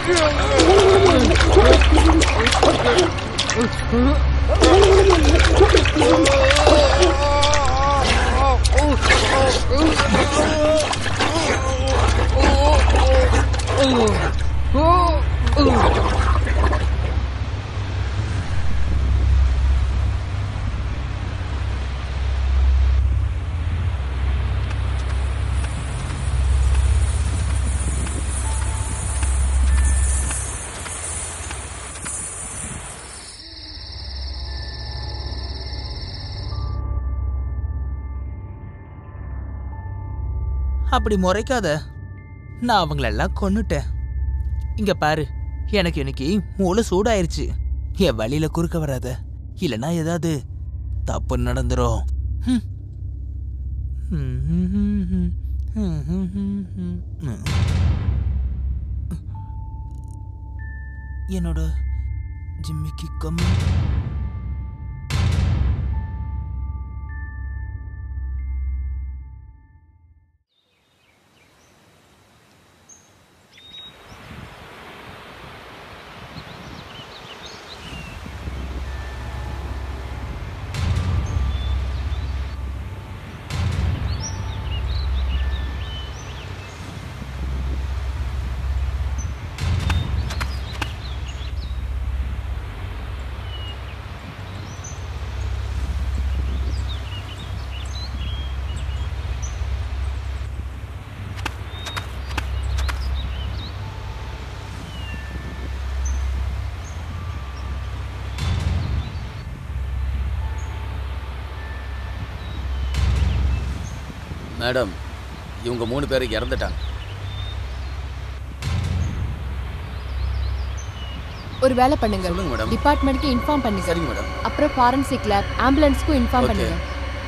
அப்படி முறைக்காத நான் அவங்களெல்லாம் கொன்னுட்டேன் இங்க பாரு எனக்கு இன்னைக்கு மூளை சூடாயிருச்சு என் வழியில குறுக்க வராத இல்லைன்னா ஏதாவது தப்பு நடந்துரும் ஹம். என்னோட ஜிம்மிக்கு கம்மி மேடம் இவங்க மூணு பேரும் இறந்துட்டாங்க ஒரு வேலை பண்ணுங்க சொல்லுங்க மேடம் டிபார்ட்மெண்ட்க்கு இன்ஃபார்ம் பண்ணுங்க சரிங்க மேடம் அப்புறம் ஃபாரன்சிக் லேப் ஆம்புலன்ஸ்க்கும் இன்ஃபார்ம் Okay. பண்ணுங்க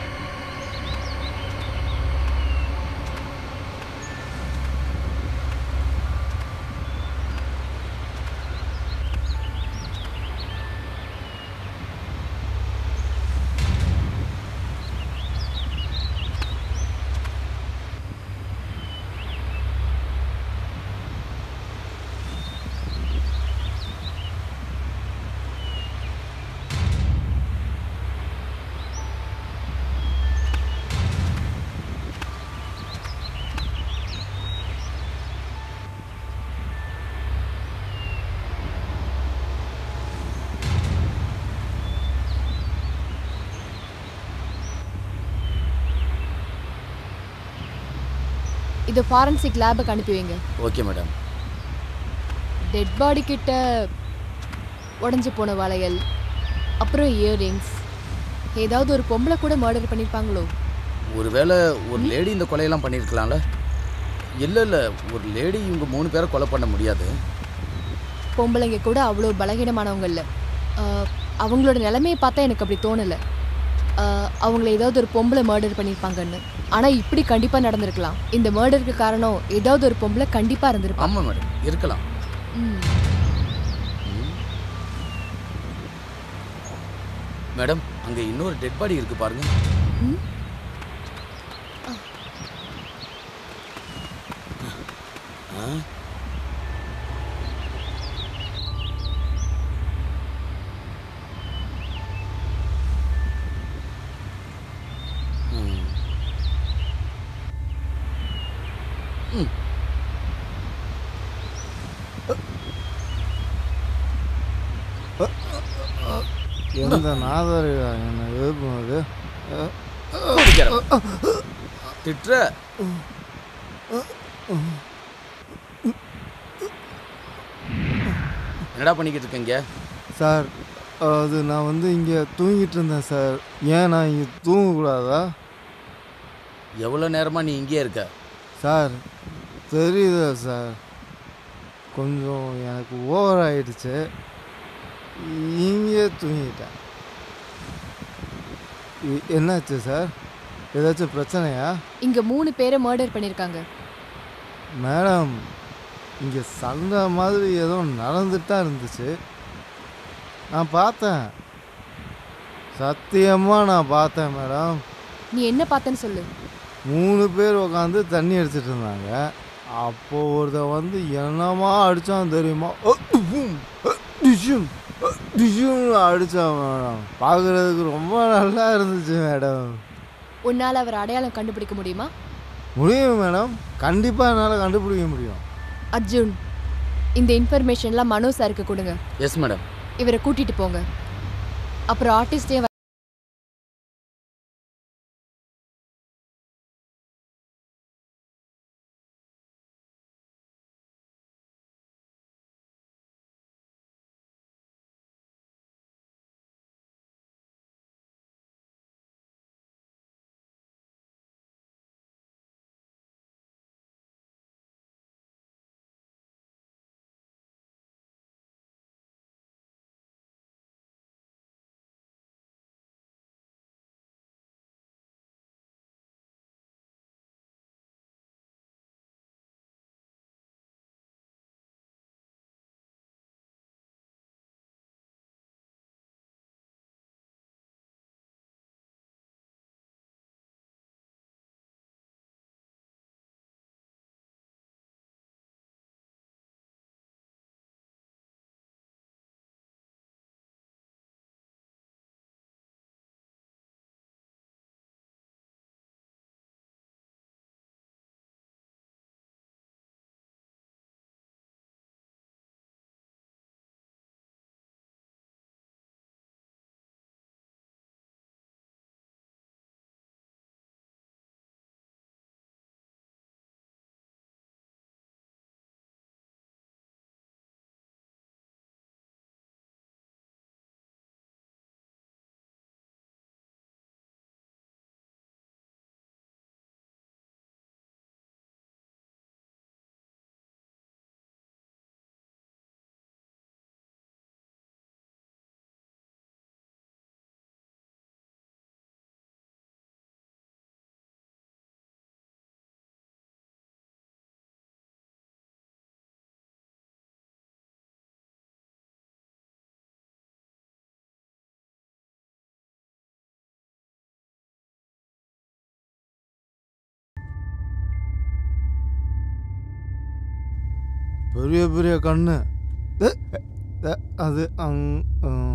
இது ஃபாரன்சிக் லேபுக்கு அனுப்பி வைங்க ஓகே மேடம் டெட் பாடி கிட்ட உடஞ்சி போன வளையல் அப்புறம் இயரிங்ஸ் ஏதாவது ஒரு பொம்பளை கூட மர்டர் பண்ணியிருப்பாங்களோ ஒருவேளை ஒரு லேடி இந்த கொலையெல்லாம் பண்ணியிருக்கலாம்ல இல்லை இல்லை ஒரு லேடி இவங்க மூணு பேரை கொலை பண்ண முடியாது பொம்பளைங்க கூட அவ்வளோ பலகீனமானவங்க இல்லை அவங்களோட நிலைமையை பார்த்தா எனக்கு அப்படி தோணலை ஆஹ், அவங்கள ஏதாவது ஒரு பொம்பளை மர்டர் பண்ணியிருப்பாங்கன்னு ஆனால் இப்படி கண்டிப்பாக நடந்திருக்கலாம் இந்த மர்டருக்கு காரணம் ஏதாவது ஒரு பொம்பளை கண்டிப்பாக இருந்திருப்பாங்க ஆமாம் மேடம் இருக்கலாம் ம். மேடம் அங்கே இன்னொரு டெட் பாடி இருக்கு பாருங்க ம்? ஆ ம். ம். எந்த நாதர் என்ன எழுப்புனது குடிக்கிறேன். திட்டுற என்னடா பண்ணிக்கிட்டு இருக்கீங்க சார் அது நான் வந்து இங்கே தூங்கிட்டு இருந்தேன் சார் ஏன் நான் இங்கே தூங்கக்கூடாதா எவ்வளோ நேரமா நீ இங்கேயே இருக்க சார் தெரியுதா சார் கொஞ்சம் எனக்கு ஓவர் ஆயிடுச்சு இங்கே தூங்கிட்டேன் இ- என்னாச்சு சார் ஏதாச்சும் பிரச்சனையா இங்க மூணு பேரை மர்டர் பண்ணியிருக்காங்க மேடம் இங்கே சண்டை மாதிரி ஏதோ நடந்துட்டு தான் இருந்துச்சு நான் பார்த்தேன் சத்தியமாக நான் பார்த்தேன் மேடம் நீ என்ன பார்த்தேன்னு சொல்லு மூணு பேர் உட்காந்து தண்ணி அடிச்சிட்டு இருந்தாங்க அப்போ ஒருத்தன் வந்து என்னமா அடிச்சான் தெரியுமா அ, உம், அ, டிஷ்யூம், அ, டிஷ்யூம்னு அடிச்சான் மேடம் பார்க்குறதுக்கு ரொம்ப நல்லா இருந்துச்சு மேடம் உன்னால் அவர் அடையாளம் கண்டுபிடிக்க முடியுமா முடியும் மேடம் கண்டிப்பாக என்னால் கண்டுபிடிக்க முடியும் அர்ஜுன் இந்த இன்ஃபர்மேஷன்லாம் மனோ சாருக்கு கொடுங்க எஸ் மேடம் இவரை கூட்டிட்டு போங்க அப்புறம் ஆர்டிஸ்டே பெரிய பெரிய கண்ணு அ, அ, அது அங் அ.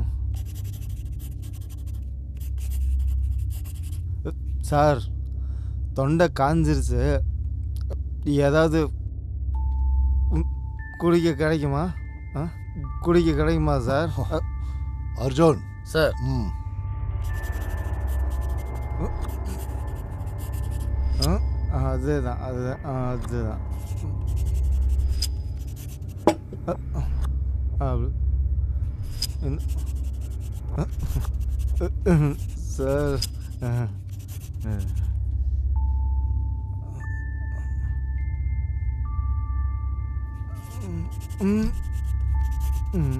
சார் தொண்டை காஞ்சிருச்சு ஏதாவது ம், குடிக்க கிடைக்குமா ஆ குடிக்க கிடைக்குமா சார் அ, அர்ஜுன் சார் ம் ஆ, அதுதான் அதுதான் ஆ, அதுதான் அ, அ, அப்படி என்ன? அ, அ, சார் அ, அ. ம், ம்.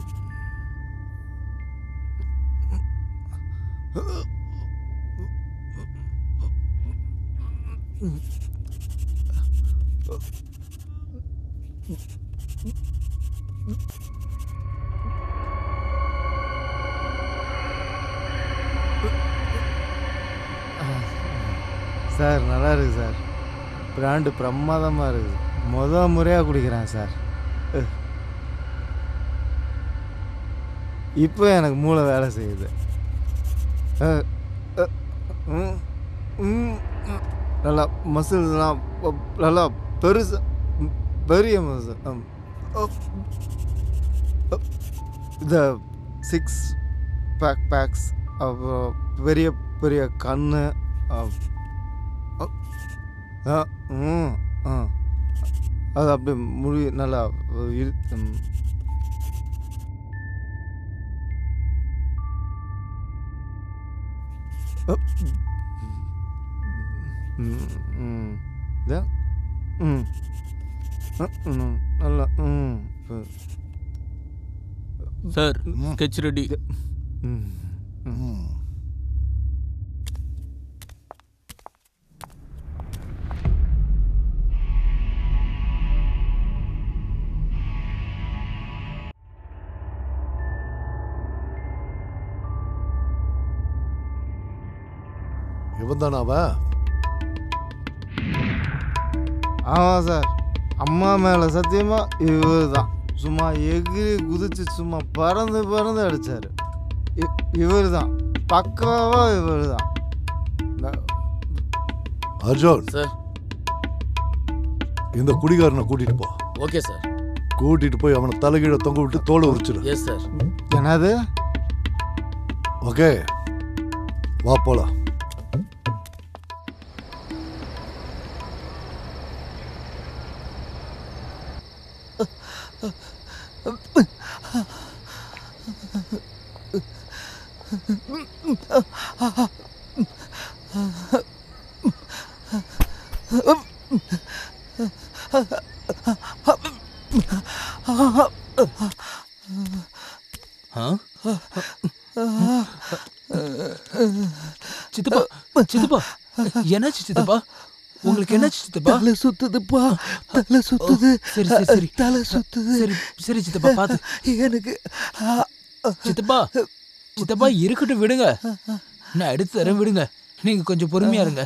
சார் நல்லா இருக்கு சார் பிராண்டு பிரமாதமாக இருக்குது முத முறையாக குடிக்கிறேன் சார் அஹ். இப்போ எனக்கு மூளை வேலை செய்யுது அஹ், அஹ், ம், ம், ம். நல்லா மசில்ஸ்லாம் ப- நல்லா பெருசு ம், பெரிய மசில் ம். அப், அப். இந்த சிக்ஸ் பேக் பேக்ஸ் அப்புறம் பெரிய பெரிய கண்ணு அப், அப். ஆ, ம், ஆ. அது அப்படியே முடி நல்லா இரு ம். அப். ம், ம். இதா? ம். அ, ம். நல்லா ம் இப்ப- சார் ம். ஸ்கெட்ச் ரெடி ம் ம் இவன் தானா அவன் ஆமாம் சார் அம்மா மேலே சத்தியமா இவர் தான் சும்மா எகிரி குதிச்சு சும்மா பறந்து பறந்து அடிச்சாரு இவர் தான் பக்காவா இவர் தான் அர்ஜுன் சார் இந்த குடிகாரனை கூட்டிட்டு போ ஓகே சார் கூட்டிட்டு போய் அவனை தலைகீழ தொங்க விட்டு தோலை உரிச்சிடு எஸ் சார் என்னது ஓகே வா போலாம் ஆ? சித்தப்பா சித்தப்பா என்னாச்சு சித்தப்பா உங்களுக்கு என்னாச்சு சித்தப்பா தலை சுத்துதுப்பா தலை சுத்துது சரி சரி சரி தலை சுத்துது சரி சரி சித்தப்பா பாத்து எனக்கு ஆ, சித்தப்பா சித்தப்பா இருக்கட்டும் விடுங்க நான் எடுத்து தரேன் விடுங்க நீங்க கொஞ்சம் பொறுமையா இருங்க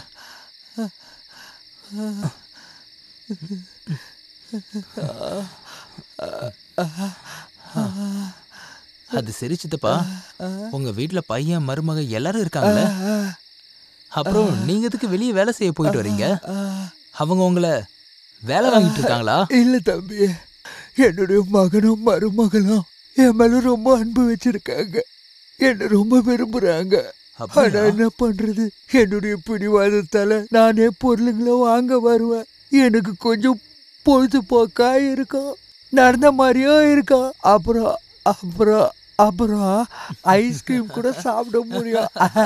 அது சரி சித்தப்பா உங்க வீட்ல பையன் மருமக எல்லாரும் இருக்காங்கல்ல அப்புறம் நீங்க எதுக்கு வெளியே வேலை செய்ய போயிட்டு வரீங்க அவங்க உங்களை வேலை வாங்கிட்டு இருக்காங்களா இல்ல தம்பி என்னுடைய மகனும் மருமகளும் என் மேல ரொம்ப அன்பு வச்சிருக்காங்க என்ன ரொம்ப விரும்புறாங்க ஆனா அப்படியா? என்ன பண்றது என்னுடைய பிடிவாதத்தால நானே பொருளுங்களை வாங்க வருவேன் எனக்கு கொஞ்சம் பொழுதுபோக்கா இருக்கும் நடந்த மாதிரியும் இருக்கும் அப்புறம் அப்புறம் அப்புறம் ஐஸ்கிரீம் கூட சாப்பிட முடியும்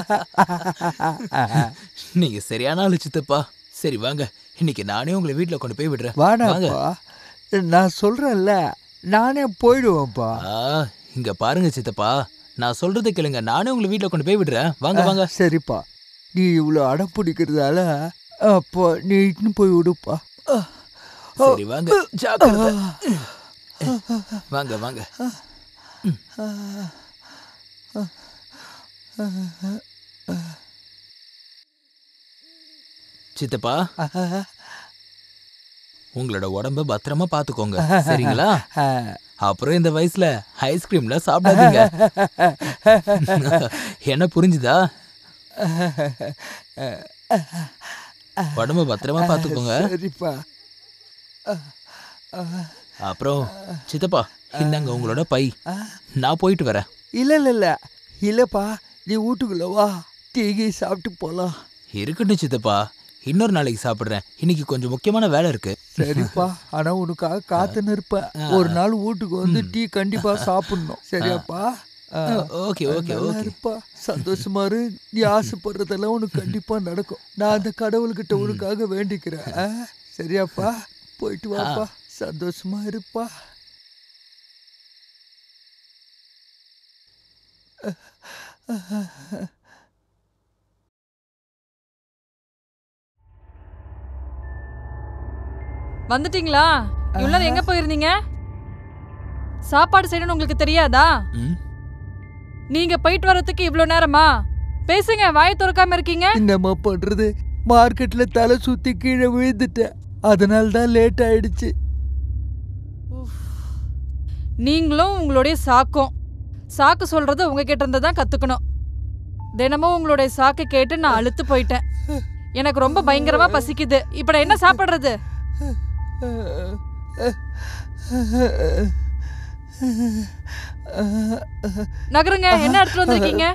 நீங்க சரியான ஆளு சித்தப்பா சரி வாங்க இன்னைக்கு நானே உங்களை வீட்ல கொண்டு போய் விடுறேன் வாங்க வாடாப்பா நான் சொல்றேன்ல நானே போயிடுவேன்ப்பா ஆ இங்க பாருங்க சித்தப்பா நான் சொல்றதை கேளுங்க நானே உங்களை வீட்ல கொண்டு போய் விடுறேன் வாங்க வாங்க சரிப்பா நீ இவ்வளோ அடம் பிடிக்கிறதால அப்போ நீ இட்டுன்னு போய் விடுப்பா சரி வாங்க ஜாக்கிரதை வாங்க வாங்க சித்தப்பா உங்களோட உடம்ப பத்திரமா பாத்துக்கோங்க சரிங்களா அப்புறம் இந்த வயசுல ஐஸ்கிரீம்லாம் சாப்பிடாதீங்க என்ன புரிஞ்சுதா உடம்ப பத்திரமா பாத்துக்கோங்க சரிப்பா அப்புறம் சித்தப்பா இந்தாங்க உங்களோட பை நான் போயிட்டு வரேன் இல்ல இல்ல இல்ல இல்லப்பா நீ வீட்டுக்குள்ள வா டீ சாப்பிட்டு போலாம் இருக்கட்டும் சித்தப்பா இன்னொரு நாளைக்கு சாப்பிடுறேன் இன்னைக்கு கொஞ்சம் முக்கியமான வேலை இருக்கு சரிப்பா ஆனா உனக்காக காத்துன்னு இருப்பேன் ஒரு நாள் வீட்டுக்கு வந்து டீ கண்டிப்பா சாப்பிடணும் சரியாப்பா ஆ. ஓகே ஓகே நல்லா ஓகே இருப்பா சந்தோஷமா இரு நீ ஆசைப்படுறதெல்லாம் உனக்கு கண்டிப்பா நடக்கும் நான் அந்த கடவுள்கிட்ட உனக்காக வேண்டிக்கிறேன் ஆ? சரியாப்பா போயிட்டு வாப்பா சந்தோஷமா இருப்பா வந்துட்டீங்களா இவ்வளவு நேரம் எங்க போயிருந்தீங்க சாப்பாடு செய்யணும்னு உங்களுக்கு தெரியாதா ம் நீங்க போயிட்டு வர்றதுக்கு இவ்வளவு நேரமா பேசுங்க வாயை திறக்காம இருக்கீங்க என்னம்மா பண்றது மார்க்கெட்ல தலை சுத்தி கீழே விழுந்துட்டேன் அதனால தான் லேட் ஆயிடுச்சு நீங்களும் உங்களுடைய சாக்கும் சாக்கு சொல்றது உங்ககிட்ட இருந்து தான் கத்துக்கணும் தினமும் உங்களுடைய சாக்கு கேட்டு நான் அழுத்து போயிட்டேன் எனக்கு ரொம்ப பயங்கரமா பசிக்குது இப்ப நான் என்ன சாப்பிடுறது நகருங்க என்ன எடுத்துட்டு வந்திருக்கீங்க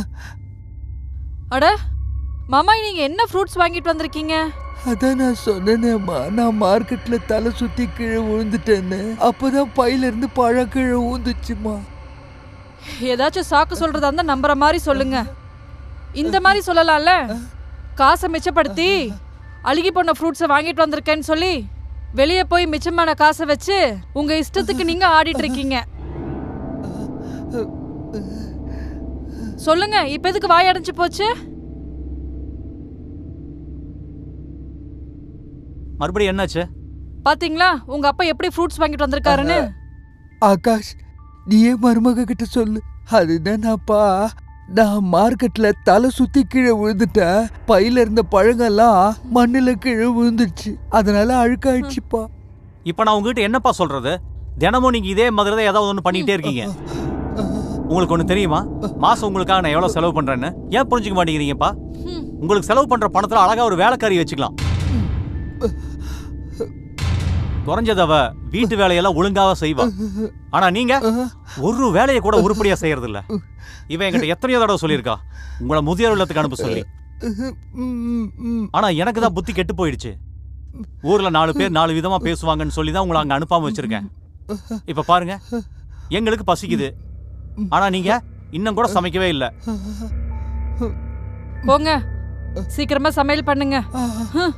அட மாமா நீங்க என்ன ஃப்ரூட்ஸ் வாங்கிட்டு வந்திருக்கீங்க அதான் நான் சொன்னேனேம்மா நான் மார்க்கெட்ல தலை சுத்தி கீழே விழுந்துட்டேன்னு அப்பதான் பையில இருந்து பழம் கீழே ஊந்துச்சுமா ஏதாச்சும் சாக்கு சொல்றதா இருந்தா நம்புற மாதிரி சொல்லுங்க இந்த மாதிரி சொல்லலாம்ல காசை மிச்சப்படுத்தி அழுகி போன ஃப்ரூட்ஸை வாங்கிட்டு வந்திருக்கேன்னு சொல்லி வெளியே போய் மிச்சமான காசை வச்சு உங்க இஷ்டத்துக்கு நீங்க ஆடிட்டு இருக்கீங்க சொல்லுங்க இப்ப எதுக்கு வாய் அடைஞ்சு போச்சு மறுபடியும் என்னாச்சு பாத்தீங்களா உங்க அப்பா எப்படி ஃப்ரூட்ஸ் வாங்கிட்டு வந்திருக்காருன்னு ஆகாஷ் நீயே மருமக கிட்ட சொல்லு அதுதான்ப்பா நான் மார்க்கெட்ல தலை சுத்தி கீழே விழுந்துட்டேன் பையில இருந்த பழங்கெல்லாம் மண்ணுல கீழே விழுந்துருச்சு அதனால அழுக்காயிடுச்சுப்பா இப்போ நான் உங்ககிட்ட என்னப்பா சொல்றது தினமும் நீங்க இதே மாதிரி தான் ஏதாவது ஒன்று பண்ணிக்கிட்டே இருக்கீங்க உங்களுக்கு ஒன்று தெரியுமா மாசம் உங்களுக்காக நான் எவ்வளோ செலவு பண்றேன்னு ஏன் புரிஞ்சுக்க மாட்டேங்கிறீங்கப்பா உங்களுக்கு செலவு பண்ற பணத்துல அழகா ஒரு வேலைக்காரி வச்சுக்கலாம் குறைஞ்சது அவ வீட்டு வேலையெல்லாம் ஒழுங்காக செய்வா ஆனா நீங்க ஒரு வேலையை கூட உருப்படியா செய்யறது இல்ல இவன் என்கிட்ட எத்தனையோ தடவை சொல்லியிருக்கா உங்களை முதியோர் இல்லத்துக்கு அனுப்ப சொல்லி ஆனா எனக்கு தான் புத்தி கெட்டு போயிடுச்சு ஊர்ல நாலு பேர் நாலு விதமா பேசுவாங்கன்னு சொல்லி தான் உங்களை அங்க அனுப்பாம வச்சிருக்கேன் இப்ப பாருங்க எங்களுக்கு பசிக்குது ஆனா நீங்க இன்னும் கூட சமைக்கவே இல்ல போங்க சீக்கிரமா சமையல் பண்ணுங்க ஹம்.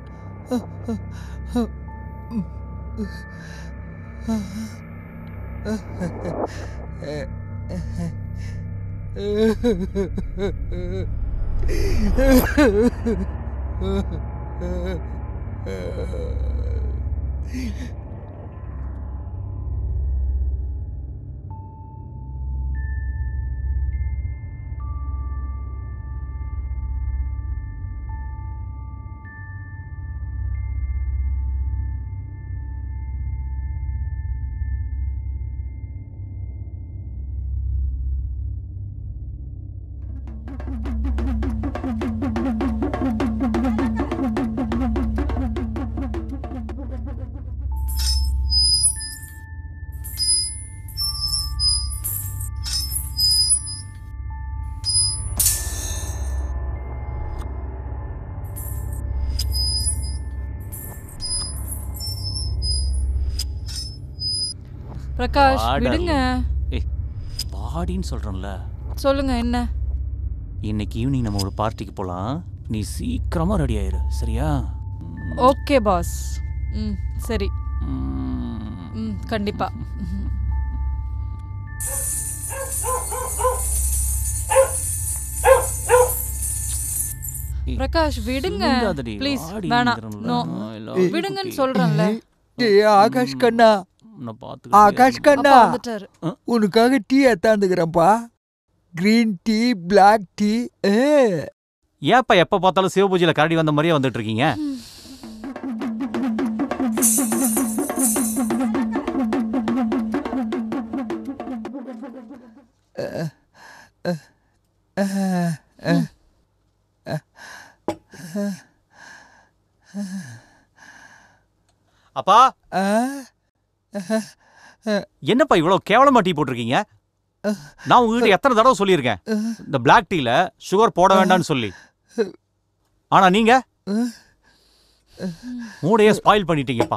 பிரகாஷ் வாடா. விடுங்க ஏய் பாடின்னு சொல்றேன்ல சொல்லுங்க என்ன இன்னைக்கு ஈவினிங் நம்ம ஒரு பார்ட்டிக்கு போலாம் நீ சீக்கிரமா ரெடி ஆயிரு சரியா ஓகே பாஸ் ம் சரி ம். ம் கண்டிப்பா ம். பிரகாஷ் விடுங்க சினுங்காதடி, ப்ளீஸ் வாடி வேணாம் நிக்கிறேன்ல. நோ I love you, விடுங்கன்னு குட்டி. சொல்றேன்ல டேய் ஆகாஷ் கண்ணா உன்னை பார்த்துக்கிட்டே ஆகாஷ் இருக்கேன். கண்ணா அப்பா வந்துட்டாரு உனக்காக டீ எத்தாந்துக்கிறேன்ப்பா கிரீன் டீ பிளாக் டீ ஏப்பா எப்ப பார்த்தாலும் சிவபூஜையில கரடி வந்த மாதிரியே வந்துட்டு இருக்கீங்க அப்பா என்னப்பா இவ்வளவு கேவலமா டீ போட்டிருக்கீங்க நான் உங்ககிட்ட எத்தனை தடவை சொல்லியிருக்கேன் இந்த பிளாக் டீல சுகர் போட வேண்டாம்னு சொல்லி ஆனா நீங்க மூடையே ஸ்பாயில் பண்ணிட்டீங்கப்பா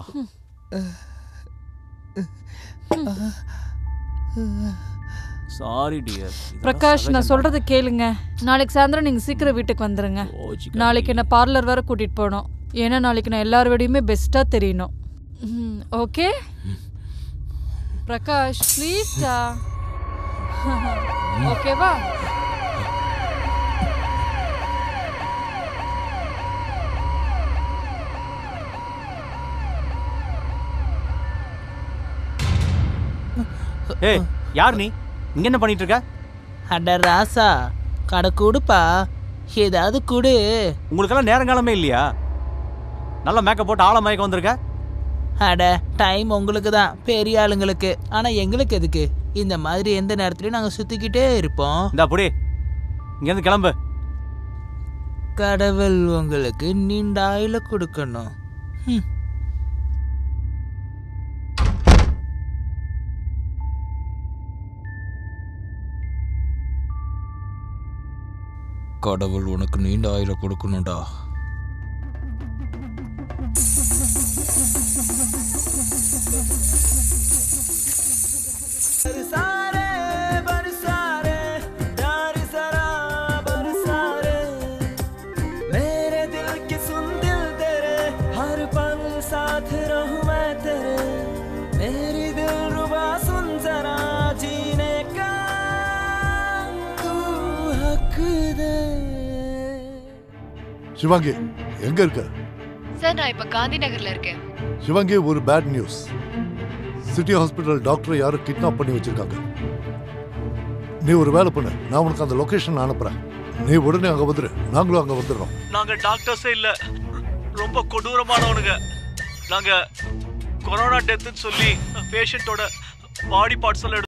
சாரி டியர் பிரகாஷ் நான் சொல்றத கேளுங்க நாளைக்கு சாயந்தரம் நீங்க சீக்கிரம் வீட்டுக்கு வந்துருங்க நாளைக்கு என்ன பார்லர் வர கூட்டிட்டு போகணும் ஏன்னா நாளைக்கு நான் எல்லார் விடையுமே பெஸ்டா தெரியணும் ஓகே பிரகாஷ் ப்ளீஸ்டா ஓகேவா ஏய் யார் நீ இங்க என்ன பண்ணிட்டு இருக்க அட ராசா கடை கொடுப்பா ஏதாவது கொடு உங்களுக்கெல்லாம் நேரங்காலமே இல்லையா நல்ல மேக்கப் போட்டு ஆழ மயக்கம் வந்திருக்க அட டைம் உங்களுக்கு தான் பெரிய ஆளுங்களுக்கு ஆனா எங்களுக்கு எதுக்கு இந்த மாதிரி எந்த நேரத்துலயும் நாங்க சுத்திக்கிட்டே இருப்போம் இந்த அப்படி இங்கேருந்து கிளம்பு கடவுள் உங்களுக்கு நீண்ட ஆயுள கொடுக்கணும் ஹம். கடவுள் உனக்கு நீண்ட ஆயுள கொடுக்கணும்டா சிவாங்கி எங்க இருக்க சார் நான் இப்போ காந்தி நகர்ல இருக்கேன் சிவாங்கி ஒரு பேட் நியூஸ் சிட்டி ஹாஸ்பிட்டல் டாக்டரை யாரும் கிட்னாப் பண்ணி வச்சிருக்காங்க நீ ஒரு வேலை பண்ணு நான் உனக்கு அந்த லொகேஷன் அனுப்புறேன் நீ உடனே அங்க வந்துரு நாங்களும் அங்க வந்துடுறோம் நாங்க டாக்டர்ஸே இல்ல ரொம்ப கொடூரமானவனுங்க நாங்க கொரோனா டெத்துன்னு சொல்லி பேஷண்ட்டோட பாடி பார்ட்ஸ் எல்லாம்